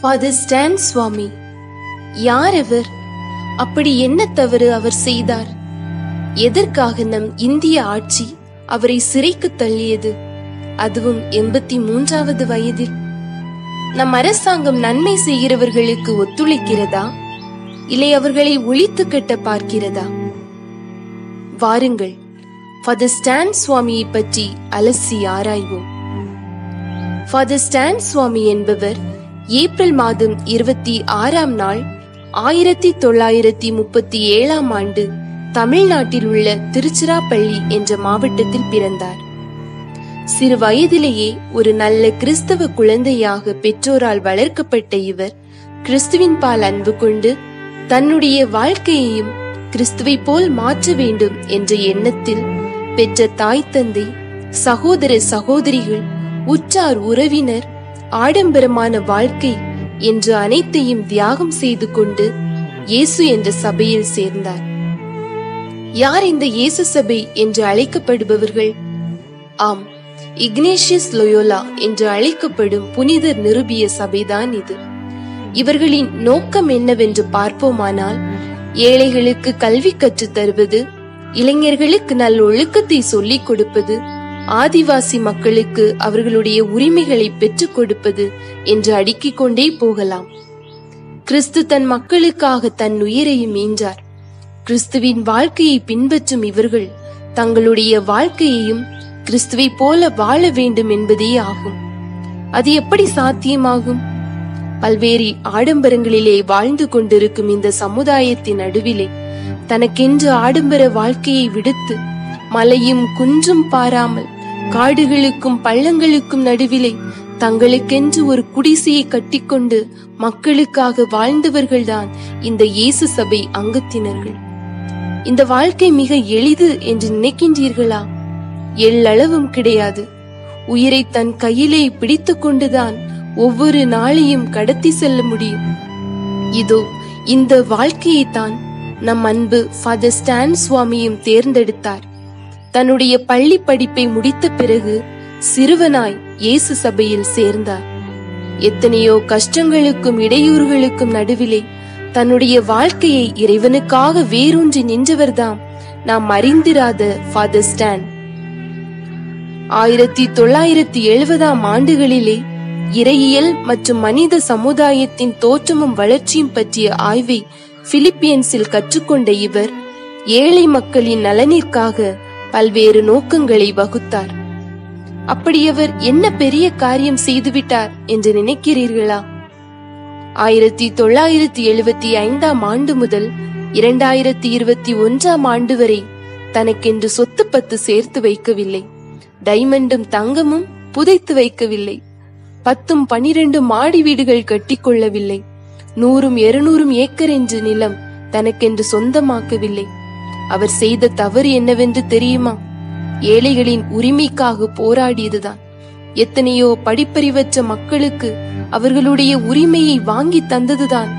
Father ஸ்டான் சுவாமி யார் அவர் அப்படி என்ன தவறு அவர் செய்தார் எதற்காக நம் இந்திய ஆட்சி அவரை சிறைக்கு தள்ளியது அதுவும் எண்பத்தி மூன்றாவது வயதில் நம் அரசாங்கம் நன்மை செய்கிறவர்களுக்கு ஒத்துழைக்கிறதா இல்லை அவர்களை ஒழித்து கட்ட பார்க்கிறதா வாருங்கள் ஃபாதர் ஸ்டான் சுவாமியை பற்றி அலசி ஆராய்வோம் ஃபாதர் ஸ்டான் சுவாமி என்பவர் ஏப்ரல் மாதம் இருபத்தி ஆறாம் நாள் ஆயிரத்தி தொள்ளாயிரத்தி முப்பத்தி ஏழாம் ஆண்டு தமிழ்நாட்டில் உள்ள திருச்சிராப்பள்ளி என்ற மாவட்டத்தில் பிறந்தார் சிறு வயதிலேயே ஒரு நல்ல கிறிஸ்தவ குழந்தையாக பெற்றோரால் வளர்க்கப்பட்ட இவர் கிறிஸ்துவின் பால் அன்பு கொண்டு தன்னுடைய வாழ்க்கையையும் கிறிஸ்துவை போல் மாற்ற வேண்டும் என்ற எண்ணத்தில் பெற்ற தாய் தந்தை சகோதர சகோதரிகள் உற்றார் உறவினர் ஆடம்பரமான வாழ்க்கை என்று அனைத்தையும் தியாகம் செய்து கொண்டு இயேசு என்ற சபையில் சேர்ந்தார் யார் இந்த இயேசு சபை என்று அழைக்கப்படுபவர்கள் ஆம் இக்னேஷியஸ் லொயோலா என்று அழைக்கப்படும் புனிதர் நிருபிய சபைதான் இது இவர்களின் நோக்கம் என்னவென்று பார்ப்போமானால் ஏழைகளுக்கு கல்வி கற்றுத் தருவது இளைஞர்களுக்கு நல்ல ஒழுக்கத்தை சொல்லிக் கொடுப்பது ஆதிவாசி மக்களுக்கு அவர்களுடைய உரிமைகளை பெற்றுக் கொடுப்பது என்று அடுக்கிக் கொண்டே போகலாம் கிறிஸ்து தன் மக்களுக்காக தன் உயிரையும் ஈன்றார் கிறிஸ்துவின் வாழ்க்கையை பின்பற்றும் இவர்கள் தங்களுடைய வாழ்க்கையையும் கிறிஸ்துவை போல வாழ வேண்டும் என்பதே ஆகும் அது எப்படி சாத்தியமாகும் பல்வேறு ஆடம்பரங்களிலே வாழ்ந்து கொண்டிருக்கும் இந்த சமுதாயத்தின் நடுவிலே தனக்கென்று ஆடம்பர வாழ்க்கையை விடுத்து மலையும் குன்றும் பாராமல் காடுகளுக்கும் பள்ளங்களுக்கும் நடுவிலே தங்களுக்கென்று ஒரு குடிசையை கட்டிக்கொண்டு மக்களுக்காக வாழ்ந்தவர்கள்தான் இந்த இயேசு சபை அங்கத்தினர்கள் இந்த வாழ்க்கை மிக எளிது என்று நினைக்கின்றீர்களா எள்ளளவும் கிடையாது உயிரை தன் கையிலே பிடித்துக் கொண்டுதான் ஒவ்வொரு நாளையும் கடத்தி செல்ல முடியும் இதோ இந்த வாழ்க்கையைத்தான் நம் அன்பு ஃபாதர் ஸ்டான் சுவாமியும் தேர்ந்தெடுத்தார் தன்னுடைய பள்ளி படிப்பை முடித்த பிறகு சிறுவனாய் இயேசு சபையில் சேர்ந்தார் எத்தனையோ கஷ்டங்களுக்கும் இடையூறுகளுக்கும் நடுவிலே தன்னுடைய வாழ்க்கையை இறைவனுக்காக வேரூன்றி நின்றவர்தாம் நாம் அறிந்திராத ஃபாதர் ஸ்டான் ஆயிரத்தி தொள்ளாயிரத்தி எழுபதாம் ஆண்டுகளிலே இறையியல் மற்றும் மனித சமுதாயத்தின் தோற்றமும் வளர்ச்சியும் பற்றிய ஆய்வை பிலிப்பியன்ஸில் கற்றுக்கொண்ட இவர் ஏழை மக்களின் நலனிற்காக பல்வேறு நோக்கங்களை வகுத்தார் அப்படி அவர் என்ன பெரிய காரியம் செய்துவிட்டார் என்று நினைக்கிறீர்களா ஆயிரத்தி தொள்ளாயிரத்தி எழுபத்தி ஐந்தாம் ஆண்டு முதல் இரண்டாயிரத்தி இருபத்தி ஒன்றாம் ஆண்டு வரை தனக்கென்று சொத்து பத்து சேர்த்து வைக்கவில்லை டைமண்டும் தங்கமும் புதைத்து வைக்கவில்லை பத்தும் பனிரெண்டு மாடி வீடுகள் கட்டிக்கொள்ளவில்லை நூறும் இருநூறும் ஏக்கர் என்று நிலம் தனக்கென்று சொந்தமாக்கவில்லை அவர் செய்த தவறு என்னவென்று தெரியுமா ஏழைகளின் உரிமைக்காக போராடியதுதான் எத்தனையோ படிப்பறிவற்ற மக்களுக்கு அவர்களுடைய உரிமையை வாங்கி தந்ததுதான்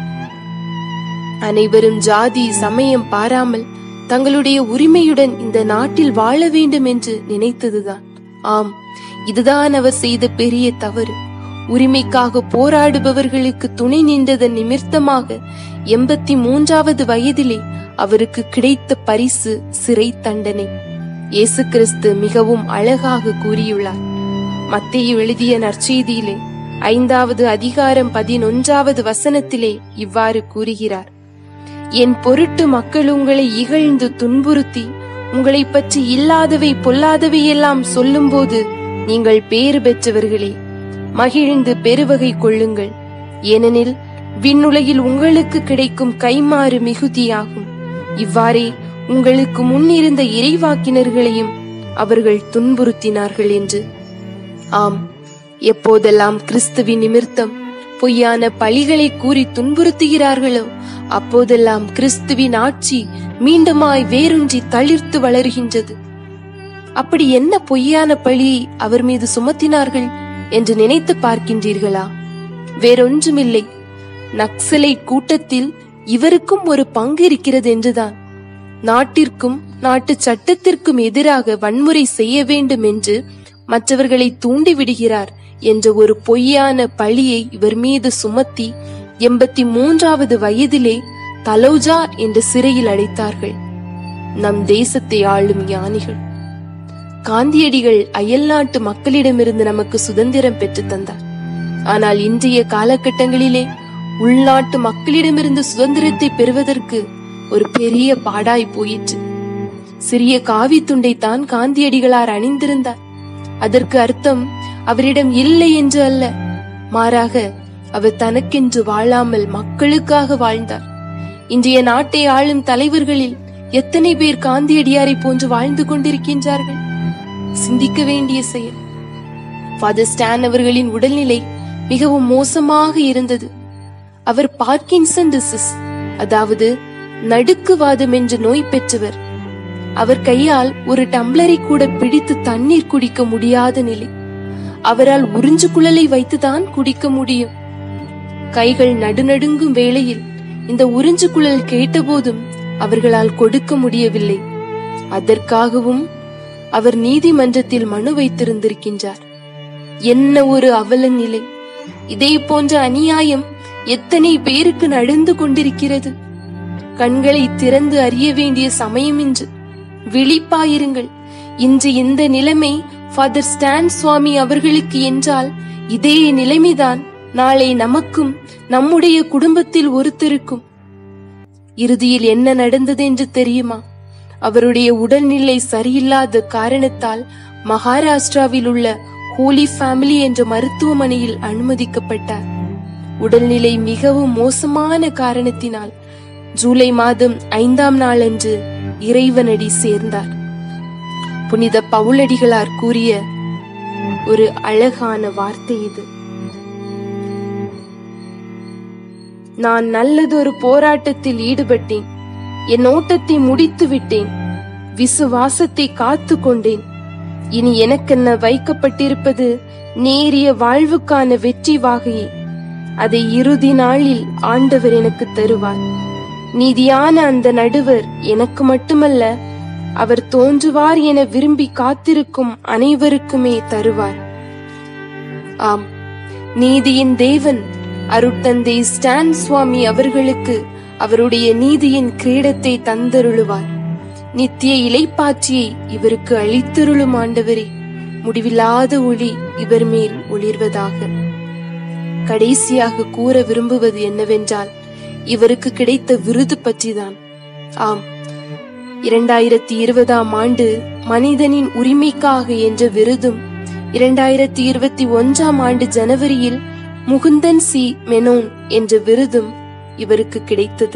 அனைவரும் ஜாதி சமயம் பாராமல் தங்களுடைய உரிமையுடன் இந்த நாட்டில் வாழ வேண்டும் என்று நினைத்ததுதான் ஆம் இதுதான் அவர் செய்த பெரிய தவறு உரிமைக்காக போராடுபவர்களுக்கு துணை நின்றதன் நிமித்தமாக எண்பத்தி மூன்றாவது வயதிலே அவருக்கு கிடைத்த பரிசு சிறை தண்டனை இயேசு கிறிஸ்து மிகவும் அழகாக கூறியுள்ளார் மத்தேயு எழுதிய நற்செய்தியிலே ஐந்தாவது அதிகாரம் பதினொன்றாவது வசனத்திலே இவ்வாறு கூறுகிறார் என் பொருட்டு மக்கள் உங்களை இகழ்ந்து துன்புறுத்தி உங்களை பற்றி இல்லாதவை பொல்லாதவை எல்லாம் சொல்லும்போது நீங்கள் பேறு பெற்றவர்களே மகிழ்ந்து பெருவகை கொள்ளுங்கள் ஏனெனில் விண்ணுலகில் உங்களுக்கு கிடைக்கும் கைமாறு மிகுதியாகும் இவ்வாறே உங்களுக்கு முன்னிருந்த இறைவாக்கினர்களையும் அவர்கள் துன்புறுத்தினார்கள் என்று ஆம் எப்போதெல்லாம் கிறிஸ்துவின் நிமித்தம் பொய்யான பழிகளை கூறி துன்புறுத்துகிறார்களோ அப்போதெல்லாம் கிறிஸ்துவின் ஆட்சி மீண்டுமாய் வேரூன்றி தளிர்த்து வளர்கின்றது அப்படி என்ன பொய்யான பழியை அவர் மீது சுமத்தினார்கள் என்று நினைத்து பார்க்கின்றீர்களா வேறொன்றுமில்லை நக்சலை கூட்டத்தில் இவருக்கும் ஒரு பங்கு இருக்கிறது என்றுதான் நாட்டிற்கும் நாட்டு சட்டத்திற்கும் எதிராக வன்முறை செய்ய வேண்டும் என்று மற்றவர்களை தூண்டி விடுகிறார் என்ற ஒரு பொய்யான பழியை இவர் மீது சுமத்தி எண்பத்தி மூன்றாவது வயதிலே தலௌஜா என்ற சிறையில் அடைத்தார்கள் நம் தேசத்தை ஆளும் ஞானிகள் காந்தியடிகள் அயல்நாட்டு மக்களிடமிருந்து நமக்கு சுதந்திரம் பெற்று தந்தார் ஆனால் இன்றைய காலகட்டங்களிலே உள்நாட்டு மக்களிடமிருந்து சுதந்திரத்தை பெறுவதற்கு ஒரு பெரிய பாடாய் போயிற்று சிறிய காவி துண்டை தான் காந்தியடிகளார் அணிந்திருந்தார் அதற்கு அர்த்தம் அவரிடம் இல்லை என்று அல்ல மாறாக அவர் தனக்கென்று வாழாமல் மக்களுக்காக வாழ்ந்தார் இன்றைய நாட்டை ஆளும் தலைவர்களில் எத்தனை பேர் காந்தியடியாரை போன்று வாழ்ந்து கொண்டிருக்கின்றார்கள் சிந்திக்க வேண்டிய செயல் ஃபாதர் ஸ்டான் அவர்களின் உடல்நிலை மிகவும் மோசமாக இருந்தது அவர் பார்க்கின்சன் டிசீஸ் அதாவது நடுக்குவாதம் என்ற நோய் பெற்றவர் அவர் கையால் ஒரு டம்ளரை கூட பிடித்து தண்ணீர் குடிக்க முடியாத நிலை அவரால் உறிஞ்சு குழலை வைத்துதான் குடிக்க முடியும் கைகள் நடுநடுங்கும் வேளையில் இந்த உறிஞ்சு குழல் கேட்டபோதும் அவர்களால் கொடுக்க முடியவில்லை அதற்காகவும் அவர் நீதிமன்றத்தில் மனு வைத்திருந்திருக்கின்றார் என்ன ஒரு அவல நிலை இதே போன்ற அநியாயம் எத்தனை பேருக்கு நடந்து கொண்டிருக்கிறது கண்களை திறந்து அறிய வேண்டிய சமயம் இன்று விழிப்பாயிருங்கள் இன்று இந்த நிலைமை ஃபாதர் ஸ்டான் சுவாமி அவர்களுக்கு என்றால் இதே நிலைமைதான் நாளை நமக்கும் நம்முடைய குடும்பத்தில் ஒருத்தருக்கும் இறுதியில் என்ன நடந்தது என்று தெரியுமா அவருடைய உடல்நிலை சரியில்லாத காரணத்தால் மகாராஷ்டிராவில் உள்ள ஹோலி ஃபேமிலி என்ற மருத்துவமனையில் அனுமதிக்கப்பட்டார் உடல்நிலை மிகவும் மோசமான காரணத்தினால் ஜூலை மாதம் ஐந்தாம் நாளன்று இறைவனடி சேர்ந்தார் புனித பவுலடிகளார் கூறிய ஒரு அழகான வார்த்தை இது நான் நல்லதொரு போராட்டத்தில் ஈடுபட்டேன் என் ஓட்டத்தை முடித்து விட்டேன் விசுவாசத்தை காத்து கொண்டேன் இனி எனக்கென்ன வைக்கப்பட்டிருப்பது நேரிய வாழ்வுக்கான வெற்றி வாகையே அதை இறுதி நாளில் ஆண்டவர் எனக்கு தருவார் நீதியான அந்த நடுவர் எனக்கு மட்டுமல்ல அவர் தோன்றுவார் என விரும்பி காத்திருக்கும் அனைவருக்குமே தருவார் ஆம் நீதியின் தேவன் அருட்தந்தை ஸ்டான் சுவாமி அவர்களுக்கு அவருடைய நீதியின் கிரீடத்தை தந்தருளுவார் நித்திய இலைப்பாற்றியை இவருக்கு அளித்தருளும் ஆண்டவரே முடிவில்லாத ஒளி இவர் மேல் ஒளிர்வதாக கடைசியாக கூற விரும்புவது என்னவென்றால் இவருக்கு கிடைத்த விருது பற்றிதான் ஆம் இரண்டாயிரத்தி இருபதாம் ஆண்டு மனிதனின் உரிமைக்காக என்ற விருதும் இரண்டாயிரத்தி இருபத்தி ஒன்றாம் ஆண்டு ஜனவரியில் முகுந்தன் சி மெனோன் என்ற விருதும் இவருக்கு கிடைத்தது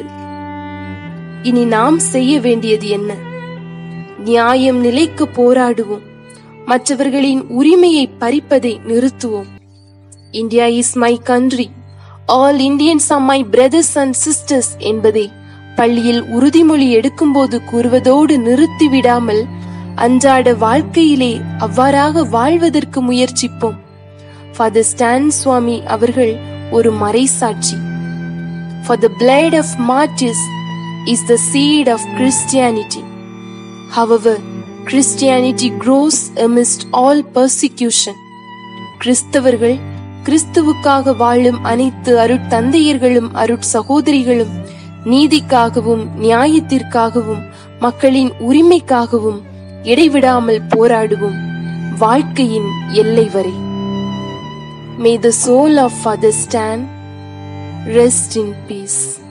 இனி நாம் செய்ய வேண்டியது என்ன நியாயம் நிலைக்கு போராடுவோம் மற்றவர்களின் உரிமையை பறிப்பதை நிறுத்துவோம் India is my country all Indians are my brothers and sisters என்பதை பள்ளியில் உறுதிமொழி எடுக்கும்போது கூறுவதோடு நிறுத்தி விடாமல் அன்றாட வாழ்க்கையிலே அவ்வாறாக வாழ்வதற்கு முயற்சிப்போம் ஃபாதர் ஸ்டான் சுவாமி அவர்கள் ஒரு மறைசாட்சி For the blood of martyrs is the seed of Christianity. However, Christianity grows amidst all persecution. கிறிஸ்தவர்கள் கிறிஸ்துவுக்காக வாழும் அனைத்து அருட்தந்தையர்களும் அருட் சகோதரிகளும் நீதிக்காகவும் நியாயத்திற்காகவும் மக்களின் உரிமைக்காகவும் இடைவிடாமல் போராடுவோம் வாழ்க்கையின் எல்லை வரை May the soul of Father Stan rest in peace.